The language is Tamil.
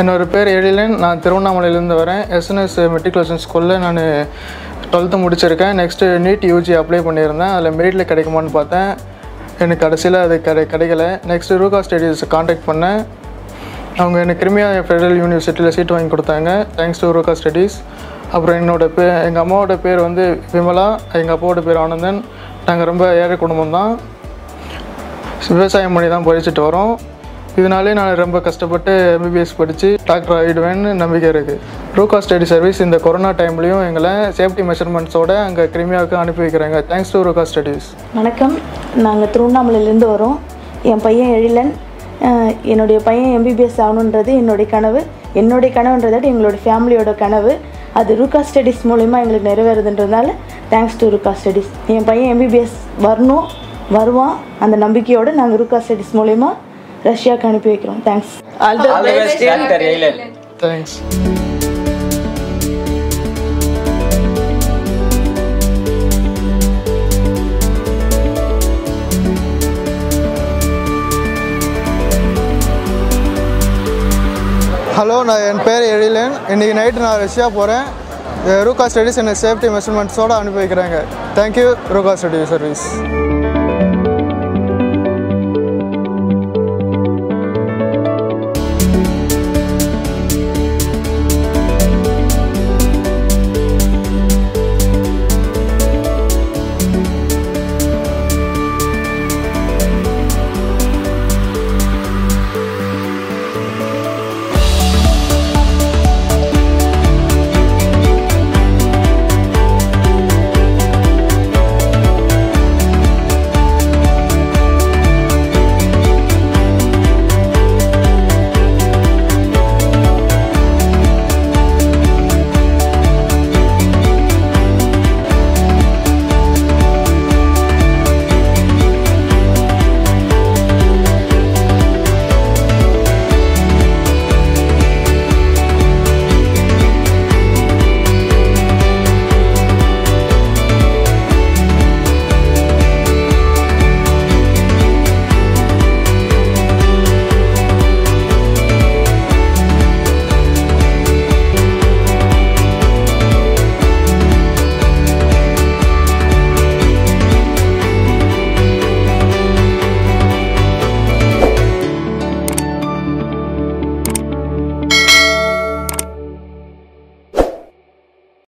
என்னோட பேர் எழிலன் நான் திருவண்ணாமலையிலேருந்து வரேன் எஸ்என்எஸ் மெட்ரிகுலேஷன் ஸ்கூலில் நான் டுவெல்த்து முடிச்சிருக்கேன் நெக்ஸ்ட்டு நீட் யூஜி அப்ளை பண்ணியிருந்தேன் அதில் மெரிட்டில் கிடைக்குமான்னு பார்த்தேன் எனக்கு கடைசியில் அது கிடை கிடைக்கல நெக்ஸ்ட்டு ரூகா ஸ்டடீஸ் காண்டாக்ட் பண்ணேன் அவங்க எனக்கு கிருமியா ஃபெடரல் யூனிவர்சிட்டியில் சீட் வாங்கி கொடுத்தாங்க தேங்க்ஸ் டு ரூகா ஸ்டடீஸ் அப்புறம் என்னோட பே எங்கள் அம்மாவோட பேர் வந்து விமலா எங்கள் அப்பாவோட பேர் ஆனந்தன் நாங்கள் ரொம்ப ஏழை குடும்பம் தான் விவசாயம் பண்ணி தான் படிச்சுட்டு வரோம் இதனாலே நான் ரொம்ப கஷ்டப்பட்டு எம்பிபிஎஸ் படித்து டாக்டர் ஆகிடுவேன்னு நம்பிக்கை இருக்குது ரூகா ஸ்டடி சர்வீஸ் இந்த கொரோனா டைம்லேயும் எங்களை சேஃப்டி மெஷர்மெண்ட்ஸோட அங்கே கிருமியாவுக்கு அனுப்பி வைக்கிறாங்க தேங்க்ஸ் டு ரூகா ஸ்டடீஸ் வணக்கம் நாங்கள் திருவண்ணாமலையிலேருந்து வரோம் என் பையன் எழிலன் அஹ் என்னுடைய பையன் எம்பிபிஎஸ் ஆகணுன்றது என்னுடைய கனவு என்னுடைய கனவுன்றதை விட எங்களுடைய ஃபேமிலியோட கனவு அது ரூகா ஸ்டடீஸ் மூலிமா எங்களுக்கு நிறைவேறுதுன்றதுனால தேங்க்ஸ் டு ரூகா ஸ்டடீஸ் என் பையன் எம்பிபிஎஸ் வரணும் வருவான் அந்த நம்பிக்கையோடு நாங்கள் ரூகா ஸ்டடீஸ் மூலிமா ரஷ்யாவுக்கு அனுப்பி வைக்கிறோம் thanks all the all the best doctor Ezhilan thanks hello நான் என் பேர் எழிலன் இன்றைக்கி நைட்டு நான் ரஷ்யா போகிறேன் ரூகா ஸ்டடீஸ் என்னை சேஃப்டி மெஷர்மெண்ட்ஸோடு அனுப்பி வைக்கிறாங்க தேங்க்யூ ரூகா ஸ்டடி சர்வீஸ்